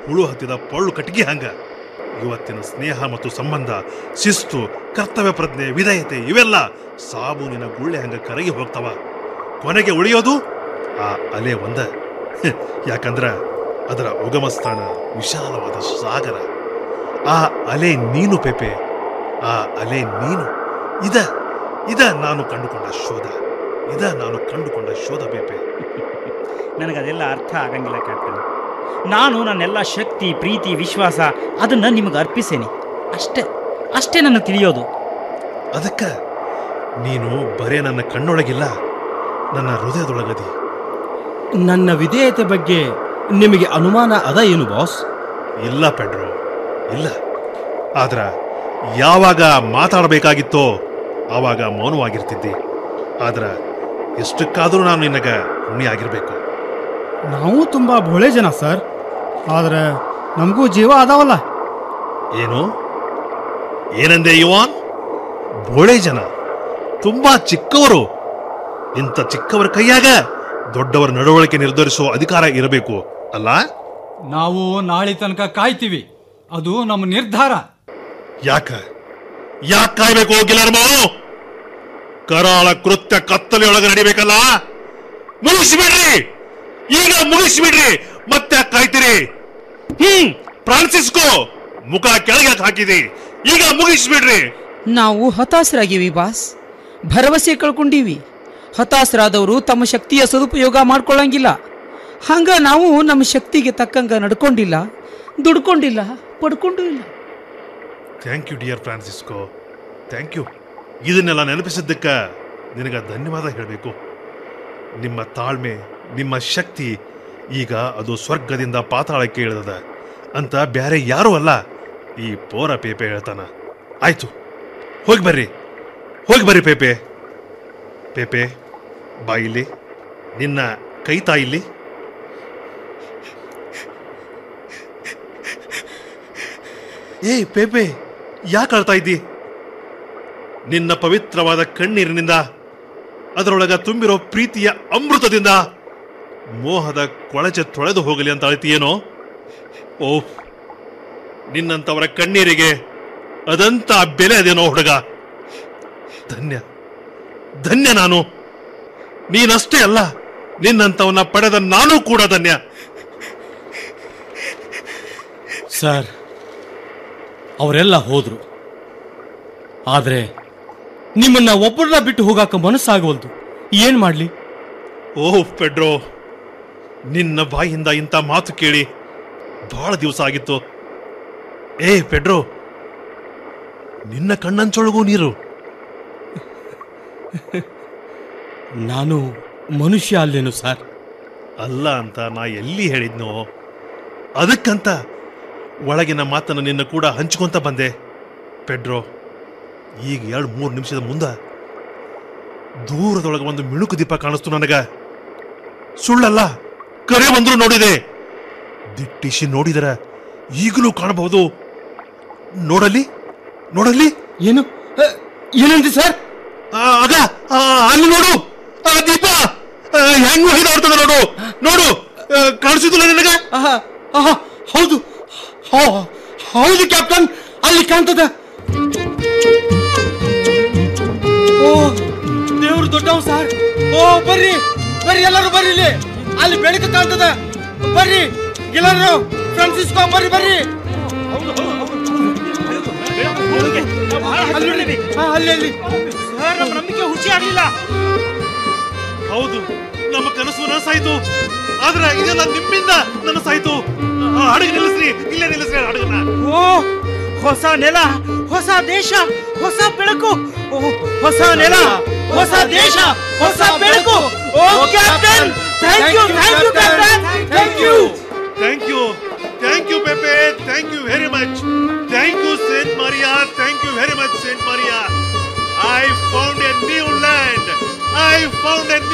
ಹುಳು ಹತ್ತಿದ ಪೊಳ್ಳು ಕಟ್ಟಿಗೆ ಹಂಗ ಇವತ್ತಿನ ಸ್ನೇಹ ಮತ್ತು ಸಂಬಂಧ ಶಿಸ್ತು ಕರ್ತವ್ಯ ಪ್ರಜ್ಞೆ ವಿಧೇಯತೆ ಇವೆಲ್ಲ ಸಾಬೂನಿನ ಗುಳ್ಳೆ ಹಂಗ ಕರಗಿ ಹೋಗ್ತವ ಕೊನೆಗೆ ಉಳಿಯೋದು ಆ ಅಲೆ ಒಂದ ಯಾಕಂದ್ರ ಅದರ ಉಗಮ ಸ್ಥಾನ ವಿಶಾಲವಾದ ಸಾಗರ ಆ ಅಲೆ ನೀನು ಪೆಪೆ ಆ ಅಲೆ ನೀನು ಇದ ಇದ ನಾನು ಕಂಡುಕೊಂಡ ಶೋಧ ಇದ ನಾನು ಕಂಡುಕೊಂಡ ಶೋಧ ಪೇಪೆ ನನಗದೆಲ್ಲ ಅರ್ಥ ಆಗಂಗಿಲ್ಲ ಕ್ಯಾಪ್ಟನ್ ನಾನು ನನ್ನೆಲ್ಲ ಶಕ್ತಿ ಪ್ರೀತಿ ವಿಶ್ವಾಸ ಅದನ್ನು ನಿಮಗೆ ಅರ್ಪಿಸೇನೆ ಅಷ್ಟೇ ಅಷ್ಟೇ ನನಗೆ ತಿಳಿಯೋದು ಅದಕ್ಕ ನೀನು ಬರೇ ನನ್ನ ಕಣ್ಣೊಳಗಿಲ್ಲ ನನ್ನ ಹೃದಯದೊಳಗದಿ ನನ್ನ ವಿಧೇಯತೆ ಬಗ್ಗೆ ನಿಮಗೆ ಅನುಮಾನ ಅದ ಏನು ಬಾಸ್ ಇಲ್ಲ ಪೆಡ್ರೋ ಇಲ್ಲ ಆದ್ರ ಯಾವಾಗ ಮಾತಾಡಬೇಕಾಗಿತ್ತೋ ಆವಾಗ ಮೌನವಾಗಿರ್ತಿದ್ದಿ ಆದ್ರ ಎಷ್ಟಕ್ಕಾದರೂ ನಾನು ನಿನಗ ಋಣಿ ಆಗಿರ್ಬೇಕು ನಾವು ತುಂಬ ಭೋಳೆ ಜನ ಸರ್ ಆದ್ರೆ ನಮಗೂ ಜೀವ ಅದಾವಲ್ಲ ಏನು ಏನಂದೆ ಯುವಾನ್ ಬೋಳೆ ಜನ ತುಂಬಾ ಚಿಕ್ಕವರು ಇಂಥ ಚಿಕ್ಕವರ ಕೈಯಾಗ ದೊಡ್ಡವರ ನಡವಳಿಕೆ ನಿರ್ಧರಿಸುವ ಅಧಿಕಾರ ಇರಬೇಕು ಅಲ್ಲ ನಾವು ನಾಳೆ ತನಕ ಕಾಯ್ತೀವಿ ಅದು ನಮ್ಮ ನಿರ್ಧಾರ ಯಾಕ ಯಾಕೆ ಕಾಯ್ಬೇಕು ಗಿಲರ್ಮೋ ಕರಾಳ ಕೃತ್ಯ ಕತ್ತಲೆಯೊಳಗೆ ನಡಿಬೇಕಲ್ಲ ಮುಗಿಸ್ಬಿಡ್ರಿ ಈಗ ಮುಗಿಸ್ಬಿಡ್ರಿ ಮತ್ತೆ ಯಾಕ್ ಕಾಯ್ತೀರಿ ಹ್ಮ್ ಫ್ರಾನ್ಸಿಸ್ಕೋ ಮುಖ ಕೆಳಗೆ ಹಾಕಿದಿ ಈಗ ಮುಗಿಸ್ಬಿಡ್ರಿ ನಾವು ಹತಾಶರಾಗಿವಿ ಬಾಸ್ ಭರವಸೆ ಕಳ್ಕೊಂಡೀವಿ ಹತಾಶರಾದವರು ತಮ್ಮ ಶಕ್ತಿಯ ಸದುಪಯೋಗ ಮಾಡ್ಕೊಳ್ಳಂಗಿಲ್ಲ ಹಂಗ ನಾವು ನಮ್ಮ ಶಕ್ತಿಗೆ ತಕ್ಕಂಗ ನಡ್ಕೊಂಡಿಲ್ಲ ದುಡ್ಕೊಂಡಿಲ್ಲ ಪಡ್ಕೊಂಡು ಇಲ್ಲ thank you dear Francisco thank you ಇದನ್ನೆಲ್ಲ ನೆನಪಿಸಿದ್ದಕ್ಕ ನಿನಗೆ ಧನ್ಯವಾದ ಹೇಳಬೇಕು ನಿಮ್ಮ ತಾಳ್ಮೆ ನಿಮ್ಮ ಶಕ್ತಿ ಈಗ ಅದು ಸ್ವರ್ಗದಿಂದ ಪಾತಾಳಕ್ಕೆ ಇಳಿದದ ಅಂತ ಬ್ಯಾರೆ ಯಾರೂ ಅಲ್ಲ ಈ ಪೋರ ಪೇಪೆ ಹೇಳ್ತಾನ ಆಯ್ತು ಹೋಗಿ ಬರ್ರಿ ಹೋಗಿ ಬರ್ರಿ ಪೇಪೆ ಪೇಪೆ ಬಾ ಇಲ್ಲಿ ನಿನ್ನ ಕೈ ತಾಯಿಲ್ಲಿ ಏಯ್ ಪೇಪೆ ಯಾಕೆ ಅಳ್ತಾ ಇದ್ದಿ ನಿನ್ನ ಪವಿತ್ರವಾದ ಕಣ್ಣೀರಿನಿಂದ ಅದರೊಳಗ ತುಂಬಿರೋ ಪ್ರೀತಿಯ ಅಮೃತದಿಂದ ಮೋಹದ ಕೊಳಚೆ ತೊಳೆದು ಹೋಗಲಿ ಅಂತ ಅಳ್ತೀಯೇನೋ ಓಹ್ ನಿನ್ನಂತವರ ಕಣ್ಣೀರಿಗೆ ಅದಂತ ಬೆಲೆ ಅದೇನೋ ಹುಡುಗ ಧನ್ಯ ಧನ್ಯ ನಾನು ನೀನಷ್ಟೇ ಅಲ್ಲ ನಿನ್ನಂತವನ್ನ ಪಡೆದ ನಾನು ಕೂಡ ಧನ್ಯ ಸರ್ ಅವರೆಲ್ಲ ಹೋದ್ರು ಆದ್ರೆ ನಿಮ್ಮನ್ನ ಒಬ್ಬರನ್ನ ಬಿಟ್ಟು ಹೋಗಾಕ ಮನಸ್ಸಾಗವಲ್ದು ಏನ್ ಮಾಡ್ಲಿ ಓಹ್ ಪೆಡ್ರೋ ನಿನ್ನ ಬಾಯಿಂದ ಇಂಥ ಮಾತು ಕೇಳಿ ಬಹಳ ದಿವಸ ಆಗಿತ್ತು ಏ ಪೆಡ್ರೋ ನಿನ್ನ ಕಣ್ಣಂಚೊಳಗೂ ನೀರು ನಾನು ಮನುಷ್ಯ ಅಲ್ಲೇನು ಸರ್ ಅಲ್ಲ ಅಂತ ನಾ ಎಲ್ಲಿ ಹೇಳಿದ್ನೋ ಅದಕ್ಕಂತ ಒಳಗಿನ ಮಾತನ್ನು ನಿನ್ನ ಕೂಡ ಹಂಚ್ಕೊಂತ ಬಂದೆ ಪೆಡ್ರೋ ಈಗ ಎರಡು ಮೂರು ನಿಮಿಷದ ಮುಂದ ದೂರದೊಳಗೆ ಒಂದು ಮಿಣುಕು ದೀಪ ಕಾಣಿಸ್ತು ನನಗ ಸುಳ್ಳಲ್ಲ ಕರೆ ಬಂದ್ರು ನೋಡಿದೆ ದಿಟ್ಟಿಸಿ ನೋಡಿದರ ಈಗಲೂ ಕಾಣಬಹುದು ನೋಡಲಿ ನೋಡಲಿ ಏನು ಅ, ಏನಂದ್ರಿ ಸರ್ ಆ, ಆಗ ಆ, ಅಲ್ಲಿ ನೋಡು ಆ ದೀಪ ಆ, ಹೆಂಗ್ ಹೊಯ್ದಾಡ್ತದ ನೋಡು ನೋಡು ಆ, ಕಾಣಿಸಿದಿಲ್ಲ ನಿನಗ ಆಹಾ, ಆಹಾ, ಹೌದು ಹೌ- ಹೌದು ಕ್ಯಾಪ್ಟನ್ ಅಲ್ಲಿ ಕಾಣ್ತದ ಓ ದೇವ್ರು ದೊಡ್ಡವ್ ಸರ್ ಓ ಬರ್ರಿ ಬರ್ರಿ ಎಲ್ಲರೂ ಬರ್ರಿ ಇಲ್ಲಿ ಅಲ್ಲಿ ಬೆಳಕು ಕಾಣ್ತದ ಬರ್ರಿ ಗಿಲರು ಫ್ರಾನ್ಸಿಸ್ಕೋ ಬರ್ರಿ ಬರ್ರಿ ಅಲ್ಲಿ ನೋಡಿ. ಹಾ, ಅಲ್ಲಿ ಅಲ್ಲಿ ಸರ್ ನಮ್ಮ ನಂಬಿಕೆ ಹುಚ್ಚಿ ಆಗಲಿಲ್ಲ ಹೌದು ನಮ್ಮ ಕನಸು ನನಸಾಯ್ತು ಆದ್ರೆ ಇದೆಲ್ಲ ನಿಮ್ಮಿಂದ ನನಸಾಯ್ತು ಆ, ಹಡಗು ನಿಲ್ಲಿಸ್ರಿ ಇಲ್ಲೇ ನಿಲ್ಲಿಸ್ರಿ ಹಡಗನ್ನ ಓ ಹೊಸ ನೆಲ ಹೊಸ ದೇಶ ಹೊಸ ಬೆಳಕು ಓ, ಹೊಸ ನೆಲ ಹೊಸ ದೇಶ ಹೊಸ ಬೆಳಕು oh captain thank you thank you captain thank you thank you thank you Pepe thank you very much thank you Saint Maria thank you very much Saint Maria I found a new land I found A